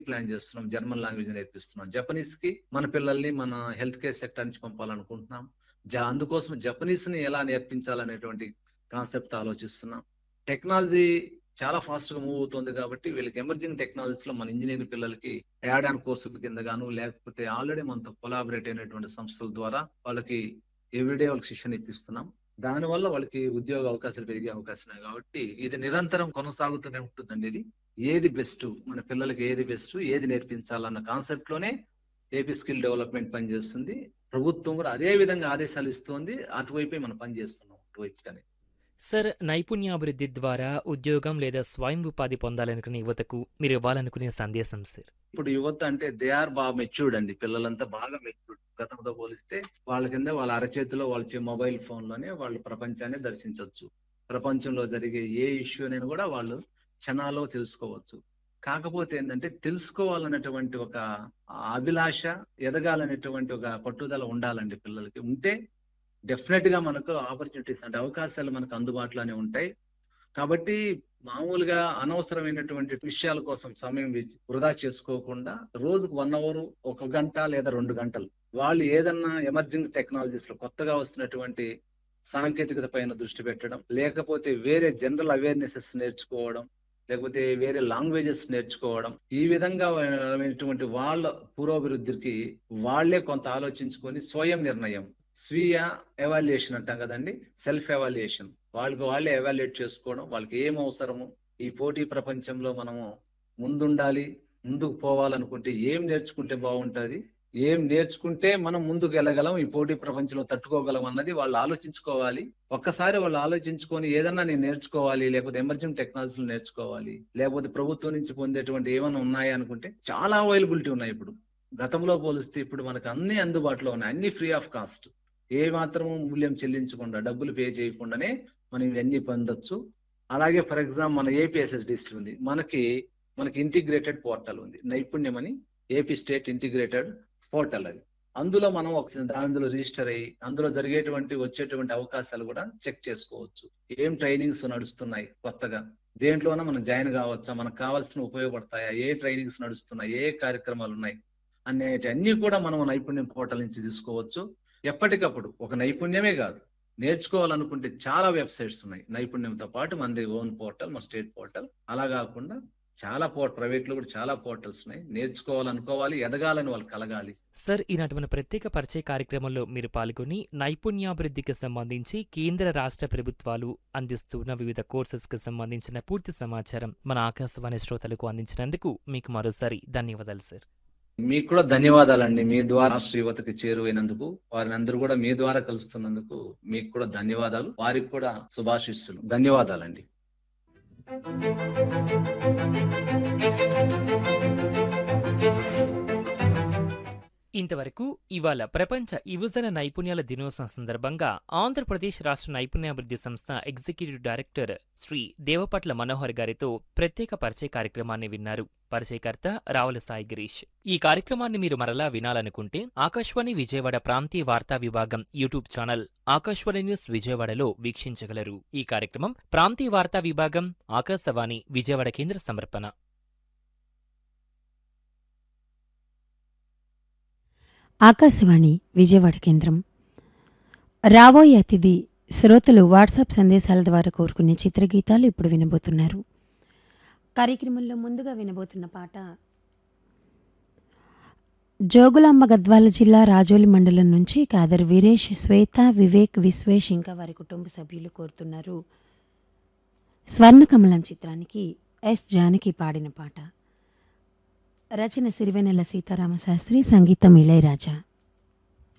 plan చేస్తున్నాం German language నేర్పిస్తున్నాం Japanese కి మన పిల్లల్ని మన హెల్త్ కేర్ సెక్టర్ నుంచి పంపాలనుకుంటున్నాం జ- అందుకోసం జపనీస్ ని ఎలా నేర్పించాలనేటువంటి కాన్సెప్ట్ ఆలోచిస్తున్నాం టెక్నాలజీ చాలా ఫాస్ట్ గా మూవ్ అవుతుంది కాబట్టి వీళ్ళకి ఎమర్జింగ్ టెక్నాలజీస్ లో మన ఇంజనీరింగ్ పిల్లలకి యాడ్ ఆన్ కోర్సు కింద గాను లేకపోతే ఆల్రెడీ మనతో కొలాబరేట్ అయినటువంటి సంస్థల ద్వారా వాళ్ళకి ఎవ్రీడే వాళ్ళకి శిక్షణ ఇప్పిస్తున్నాం దానివల్ల వాళ్ళకి ఉద్యోగ అవకాశాలు పెరిగే అవకాశం ఉన్నాయి కాబట్టి ఇది నిరంతరం కొనసాగుతూనే ఉంటుందండి ఇది ఏది బెస్ట్ మన పిల్లలకి ఏది బెస్ట్ ఏది నేర్పించాలన్న కాన్సెప్ట్ లోనే ఏపీ స్కిల్ డెవలప్మెంట్ పనిచేస్తుంది ప్రభుత్వం కూడా అదే విధంగా ఆదేశాలు ఇస్తుంది అటువైపే మనం పనిచేస్తున్నాం అటువైపుగానే సార్ నైపుణ్యాభివృద్ధి ద్వారా ఉద్యోగం లేదా స్వయం ఉపాధి పొందాలనుకునే యువతకు మీరు ఇవ్వాలనుకునే సందేశం సార్ ఇప్పుడు యువత అంటే దే ఆర్ బాగా మెచ్యూర్డ్ అండి పిల్లలంతా బాగా మెచ్యూర్డ్ గతంతో పోలిస్తే వాళ్ళ కింద వాళ్ళ అరచేతిలో వాళ్ళ మొబైల్ ఫోన్ లోనే వాళ్ళు ప్రపంచాన్ని దర్శించవచ్చు ప్రపంచంలో జరిగే ఏ ఇష్యూ అనేది కూడా వాళ్ళు క్షణాల్లో తెలుసుకోవచ్చు కాకపోతే ఏంటంటే తెలుసుకోవాలనేటువంటి ఒక అభిలాష ఎదగాలనేటువంటి ఒక పట్టుదల ఉండాలండి పిల్లలకి ఉంటే డెఫినెట్ గా మనకు ఆపర్చునిటీస్ అంటే అవకాశాలు మనకు అందుబాటులోనే ఉంటాయి కాబట్టి మామూలుగా అనవసరమైనటువంటి విషయాల కోసం సమయం వెచ్చి- వృధా చేసుకోకుండా రోజుకు వన్ అవర్ ఒక గంట లేదా రెండు గంటలు వాళ్ళు ఏదన్నా ఎమర్జింగ్ టెక్నాలజీస్ లో కొత్తగా వస్తున్నటువంటి సాంకేతికత పైన దృష్టి పెట్టడం లేకపోతే వేరే జనరల్ అవేర్నెసెస్ నేర్చుకోవడం లేకపోతే వేరే లాంగ్వేజెస్ నేర్చుకోవడం ఈ విధంగా అయినటువంటి వాళ్ళ పురోభివృద్ధికి వాళ్ళే కొంత ఆలోచించుకొని స్వయం నిర్ణయం స్వీయ ఎవాల్యుయేషన్ అంటాం కదండి సెల్ఫ్ ఎవాల్యుయేషన్ వాళ్ళకి వాళ్ళే ఎవాల్యుయేట్ చేసుకోవడం వాళ్ళకి ఏం అవసరము ఈ పోటీ ప్రపంచంలో మనము ముందుండాలి ముందుకు పోవాలనుకుంటే ఏం నేర్చుకుంటే బాగుంటది ఏం నేర్చుకుంటే మనం ముందుకు వెళ్ళగలం ఈ పోటీ ప్రపంచంలో తట్టుకోగలం అన్నది వాళ్ళు ఆలోచించుకోవాలి ఒక్కసారి వాళ్ళు ఆలోచించుకొని ఏదన్నా నేను నేర్చుకోవాలి లేకపోతే ఎమర్జింగ్ టెక్నాలజీలు నేర్చుకోవాలి లేకపోతే ప్రభుత్వం నుంచి పొందేటువంటి ఏమైనా ఉన్నాయా అనుకుంటే చాలా అవైలబిలిటీ ఉన్నాయి ఇప్పుడు గతంలో పోలిస్తే ఇప్పుడు మనకు అన్ని అందుబాటులో ఉన్నాయి అన్ని ఫ్రీ ఆఫ్ కాస్ట్ ఏ మాత్రము మూల్యం చెల్లించకుండా డబ్బులు పే చేయకుండానే మనం ఇవన్నీ పొందొచ్చు అలాగే ఫర్ ఎగ్జాంపుల్ మన ఏపీఎస్ఎస్డిసి ఉంది మనకి మనకి ఇంటిగ్రేటెడ్ పోర్టల్ ఉంది నైపుణ్యం అని ఏపీ స్టేట్ ఇంటిగ్రేటెడ్ పోర్టల్ అది అందులో మనం ఒక అందులో రిజిస్టర్ అయ్యి అందులో జరిగేటువంటి వచ్చేటువంటి అవకాశాలు కూడా చెక్ చేసుకోవచ్చు ఏం ట్రైనింగ్స్ నడుస్తున్నాయి కొత్తగా దేంట్లోనే మనం జాయిన్ కావచ్చా మనకు కావాల్సిన ఉపయోగపడతాయా ఏ ట్రైనింగ్స్ నడుస్తున్నాయి ఏ కార్యక్రమాలు ఉన్నాయి అనేటి అన్ని కూడా మనం నైపుణ్యం పోర్టల్ నుంచి తీసుకోవచ్చు ఎప్పటికప్పుడు ఒక నైపుణ్యమే కాదు నేర్చుకోవాలనుకుంటే చాలా వెబ్సైట్స్ ఉన్నాయి నైపుణ్యంతో పాటు మనది ఓన్ పోర్టల్ మన స్టేట్ పోర్టల్ అలా కాకుండా చాలా పోర్ట్ ప్రైవేట్ లో కూడా చాలా పోర్టల్స్ ఉన్నాయి నేర్చుకోవాలనుకోవాలి ఎదగాలని వాళ్ళు కలగాలి సార్ ఈనాటి మన ప్రత్యేక పరిచయ కార్యక్రమంలో మీరు పాల్గొని నైపుణ్యాభివృద్ధికి సంబంధించి కేంద్ర రాష్ట్ర ప్రభుత్వాలు అందిస్తున్న వివిధ కోర్సెస్కి సంబంధించిన పూర్తి సమాచారం మన ఆకాశవాణి శ్రోతలకు అందించినందుకు మీకు మరోసారి ధన్యవాదాలు సార్ మీకు కూడా ధన్యవాదాలండి మీ ద్వారా రాష్ట్ర యువతకి చేరువైనందుకు వారిని అందరూ కూడా మీ ద్వారా కలుస్తున్నందుకు మీకు కూడా ధన్యవాదాలు వారికి కూడా శుభాశిస్సులు ధన్యవాదాలండి ఇంతవరకు ఇవాళ ప్రపంచ యువజన నైపుణ్యాల దినోత్సవం సందర్భంగా ఆంధ్రప్రదేశ్ రాష్ట్ర నైపుణ్యాభివృద్ధి సంస్థ ఎగ్జిక్యూటివ్ డైరెక్టర్ శ్రీ దేవపట్ల మనోహర్ గారితో ప్రత్యేక పరిచయ కార్యక్రమాన్ని విన్నారు పరిచయకర్త రావుల సాయి గిరీష్ ఈ కార్యక్రమాన్ని మీరు మరలా వినాలనుకుంటే ఆకాశవాణి విజయవాడ ప్రాంతీయ వార్తా విభాగం యూట్యూబ్ ఛానల్ ఆకాశవాణి న్యూస్ విజయవాడలో వీక్షించగలరు ఈ కార్యక్రమం ప్రాంతీయ వార్తా విభాగం ఆకాశవాణి విజయవాడ కేంద్ర సమర్పణ ఆకాశవాణి విజయవాడ కేంద్రం రాబోయే అతిథి శ్రోతలు వాట్సాప్ సందేశాల ద్వారా కోరుకునే చిత్రగీతాలు ఇప్పుడు వినబోతున్నారు కార్యక్రమంలో ముందుగా వినబోతున్న పాట జోగులాంబ గద్వాల జిల్లా రాజోలి మండలం నుంచి కాదర్ వీరేష్ శ్వేత వివేక్ విశ్వేష్ ఇంకా వారి కుటుంబ సభ్యులు కోరుతున్నారు స్వర్ణకమలం చిత్రానికి ఎస్ జానకి పాడిన పాట రచన సిరివెనెల సీతారామశాస్త్రి సంగీతం ఇళయరాజా